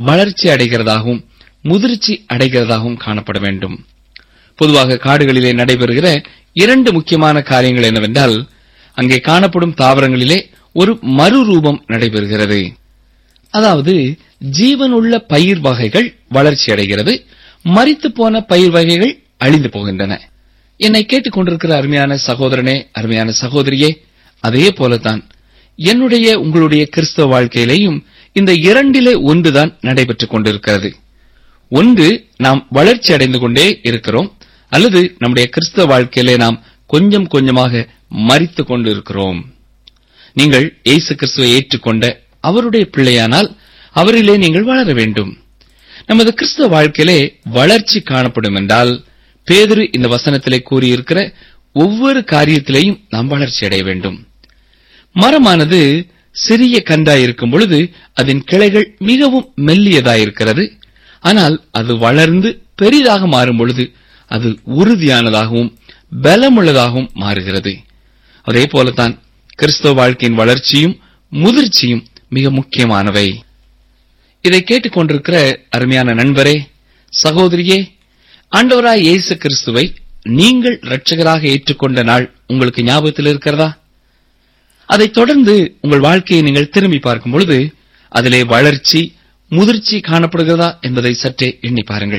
வளர்ச்சி அடைகிறதாகவும் முதிர்ச்சி அடைகிறதாகவும் காணப்பட வேண்டும் பொதுவாக காடுகளிலே நடைபெறுகிற இரண்டு முக்கியமான காரியங்கள் என்னவென்றால் அங்கே காணப்படும் தாவரங்களிலே ஒரு மறுரூபம் நடைபெறுகிறது அதாவது ஜீவனுள்ள பயிர் வகைகள் வளர்ச்சி அடைகிறது மரித்து போன பயிர் வகைகள் அழிந்து போகின்றன என்னை கேட்டுக் கொண்டிருக்கிற அருமையான சகோதரனே அருமையான சகோதரியே அதே போலத்தான் என்னுடைய உங்களுடைய கிறிஸ்தவ வாழ்க்கையிலேயும் இந்த இரண்டிலே ஒன்றுதான் நடைபெற்றுக் கொண்டிருக்கிறது ஒன்று நாம் வளர்ச்சி அடைந்து கொண்டே இருக்கிறோம் அல்லது நம்முடைய கிறிஸ்தவ வாழ்க்கையிலே நாம் கொஞ்சம் கொஞ்சமாக மறித்து கொண்டு இருக்கிறோம் நீங்கள் இயேசு கிறிஸ்துவை ஏற்றுக்கொண்ட அவருடைய பிள்ளையானால் அவரிலே நீங்கள் வளர வேண்டும் நமது கிறிஸ்தவ வாழ்க்கையிலே வளர்ச்சி காணப்படும் என்றால் பேதுரு இந்த வசனத்திலே கூறியிருக்கிற ஒவ்வொரு காரியத்திலேயும் நாம் வளர்ச்சி அடைய வேண்டும் மரமானது சிறிய கன்றாய் இருக்கும் பொழுது அதன் கிளைகள் மிகவும் மெல்லியதாயிருக்கிறது ஆனால் அது வளர்ந்து பெரிதாக மாறும் பொழுது அது உறுதியானதாகவும் பலமுள்ளதாகவும் மாறுகிறது அதே போலத்தான் கிறிஸ்தவ வாழ்க்கையின் வளர்ச்சியும் முதிர்ச்சியும் மிக முக்கியமானவை இதை கேட்டுக்கொண்டிருக்கிற அருமையான நண்பரே சகோதரியே ஆண்டவராய் இயேசு கிறிஸ்துவை நீங்கள் இரட்சகராக ஏற்றுக்கொண்ட நாள் உங்களுக்கு ஞாபகத்தில் இருக்கிறதா அதைத் தொடர்ந்து உங்கள் வாழ்க்கையை நீங்கள் திரும்பி பார்க்கும் பொழுது அதிலே வளர்ச்சி முதிர்ச்சி காணப்படுகிறதா என்பதை சற்றே எண்ணி பாருங்கள்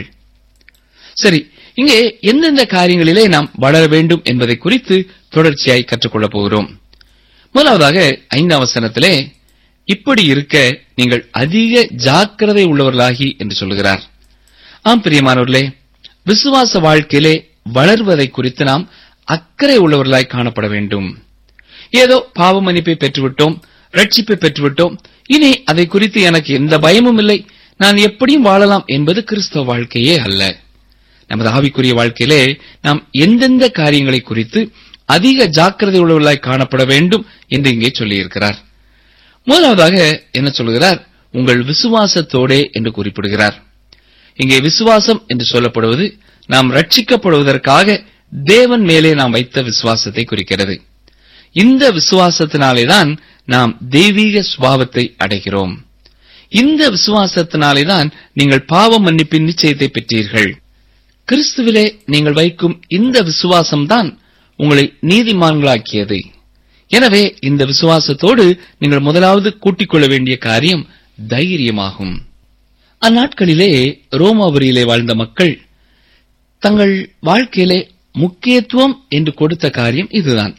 சரி இங்கே எந்தெந்த காரியங்களிலே நாம் வளர வேண்டும் என்பதை குறித்து தொடர்ச்சியாய் கற்றுக்கொள்ளப் போகிறோம் முதலாவதாக ஐந்தாம் வசனத்திலே இப்படி இருக்க நீங்கள் அதிக ஜாக்கிரதை உள்ளவர்களாகி என்று சொல்லுகிறார் ஆம் பிரியமானவர்களே விசுவாச வாழ்க்கையிலே வளர்வதை குறித்து நாம் அக்கறை உள்ளவர்களாய் காணப்பட வேண்டும் ஏதோ பாவ மன்னிப்பை பெற்றுவிட்டோம் ரட்சிப்பை பெற்றுவிட்டோம் இனி அதை குறித்து எனக்கு எந்த பயமும் இல்லை நான் எப்படியும் வாழலாம் என்பது கிறிஸ்தவ வாழ்க்கையே அல்ல நமது ஆவிக்குரிய வாழ்க்கையிலே நாம் எந்தெந்த காரியங்களை குறித்து அதிக ஜாக்கிரதை உள்ளவர்களாய் காணப்பட வேண்டும் என்று இங்கே சொல்லியிருக்கிறார் முதலாவதாக என்ன சொல்கிறார் உங்கள் விசுவாசத்தோடே என்று குறிப்பிடுகிறார் இங்கே விசுவாசம் என்று சொல்லப்படுவது நாம் ரட்சிக்கப்படுவதற்காக தேவன் மேலே நாம் வைத்த விசுவாசத்தை குறிக்கிறது இந்த விசுவாசத்தினாலேதான் நாம் தெய்வீக சுபாவத்தை அடைகிறோம் இந்த விசுவாசத்தினாலேதான் நீங்கள் பாவ மன்னிப்பின் நிச்சயத்தை பெற்றீர்கள் கிறிஸ்துவிலே நீங்கள் வைக்கும் இந்த விசுவாசம்தான் உங்களை நீதிமான்களாக்கியது எனவே இந்த விசுவாசத்தோடு நீங்கள் முதலாவது கூட்டிக் கொள்ள வேண்டிய காரியம் தைரியமாகும் அந்நாட்களிலே ரோமாபுரியிலே வாழ்ந்த மக்கள் தங்கள் வாழ்க்கையிலே முக்கியத்துவம் என்று கொடுத்த காரியம் இதுதான்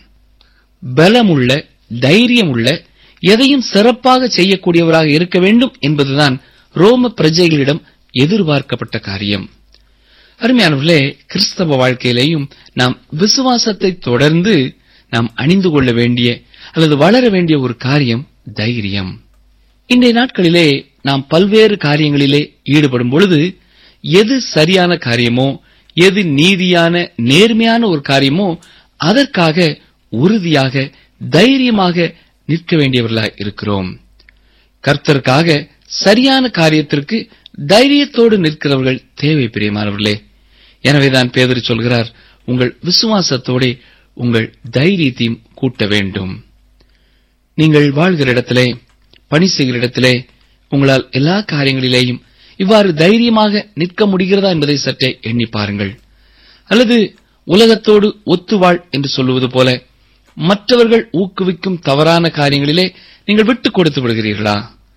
பலமுள்ள தைரியமுள்ள எதையும் சிறப்பாக செய்யக்கூடியவராக இருக்க வேண்டும் என்பதுதான் ரோம பிரஜைகளிடம் எதிர்பார்க்கப்பட்ட காரியம் அருமையானவர்களே கிறிஸ்தவ வாழ்க்கையிலேயும் நாம் விசுவாசத்தை தொடர்ந்து நாம் அணிந்து கொள்ள வேண்டிய அல்லது வளர வேண்டிய ஒரு காரியம் தைரியம் இன்றைய நாட்களிலே நாம் பல்வேறு காரியங்களிலே ஈடுபடும் பொழுது எது சரியான காரியமோ எது நீதியான நேர்மையான ஒரு காரியமோ அதற்காக உறுதியாக தைரியமாக நிற்க வேண்டியவர்களாய் இருக்கிறோம் கர்த்தருக்காக சரியான காரியத்திற்கு தைரியத்தோடு நிற்கிறவர்கள் தேவை பிரியமானவர்களே எனவேதான் பேதர் சொல்கிறார் உங்கள் விசுவாசத்தோடே உங்கள் தைரியத்தையும் கூட்ட வேண்டும் நீங்கள் வாழ்கிற இடத்திலே பணி செய்கிற இடத்திலே உங்களால் எல்லா காரியங்களிலேயும் இவ்வாறு தைரியமாக நிற்க முடிகிறதா என்பதை சற்றே எண்ணி பாருங்கள் அல்லது உலகத்தோடு ஒத்துவாழ் என்று சொல்லுவது போல மற்றவர்கள் ஊக்குவிக்கும் தவறான காரியங்களிலே நீங்கள் விட்டுக் கொடுத்து விடுகிறீர்களா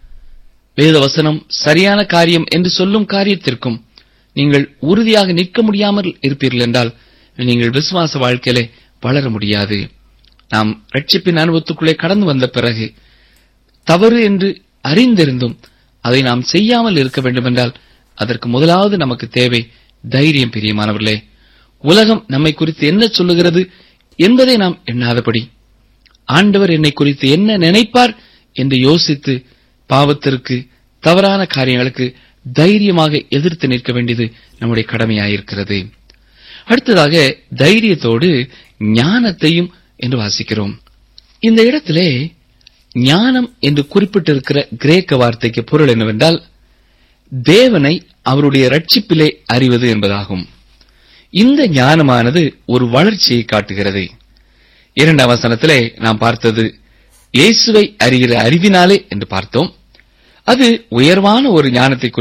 வேத வசனம் சரியான காரியம் என்று சொல்லும் காரியத்திற்கும் நீங்கள் உறுதியாக நிற்க முடியாமல் இருப்பீர்கள் என்றால் நீங்கள் விசுவாச வாழ்க்கையிலே வளர முடியாது நாம் ரட்சிப்பின் அனுபவத்துக்குள்ளே கடந்து வந்த பிறகு தவறு என்று அறிந்திருந்தும் அதை நாம் செய்யாமல் இருக்க வேண்டுமென்றால் அதற்கு முதலாவது நமக்கு தேவை தைரியம் பிரியமானவர்களே உலகம் நம்மை குறித்து என்ன சொல்லுகிறது என்பதை நாம் எண்ணாதபடி ஆண்டவர் என்னை குறித்து என்ன நினைப்பார் என்று யோசித்து பாவத்திற்கு தவறான காரியங்களுக்கு தைரியமாக எதிர்த்து நிற்க வேண்டியது நம்முடைய கடமையாயிருக்கிறது அடுத்ததாக தைரியத்தோடு ஞானத்தையும் என்று வாசிக்கிறோம் இந்த இடத்திலே ஞானம் என்று குறிப்பிட்டிருக்கிற கிரேக்க வார்த்தைக்கு பொருள் என்னவென்றால் தேவனை அவருடைய ரட்சிப்பிலே அறிவது என்பதாகும் இந்த ஞானமானது ஒரு வளர்ச்சியை காட்டுகிறது இரண்டாம் வசனத்திலே நாம் பார்த்தது இயேசுவை அறிகிற அறிவினாலே என்று பார்த்தோம் அது உயர்வான ஒரு ஞானத்தை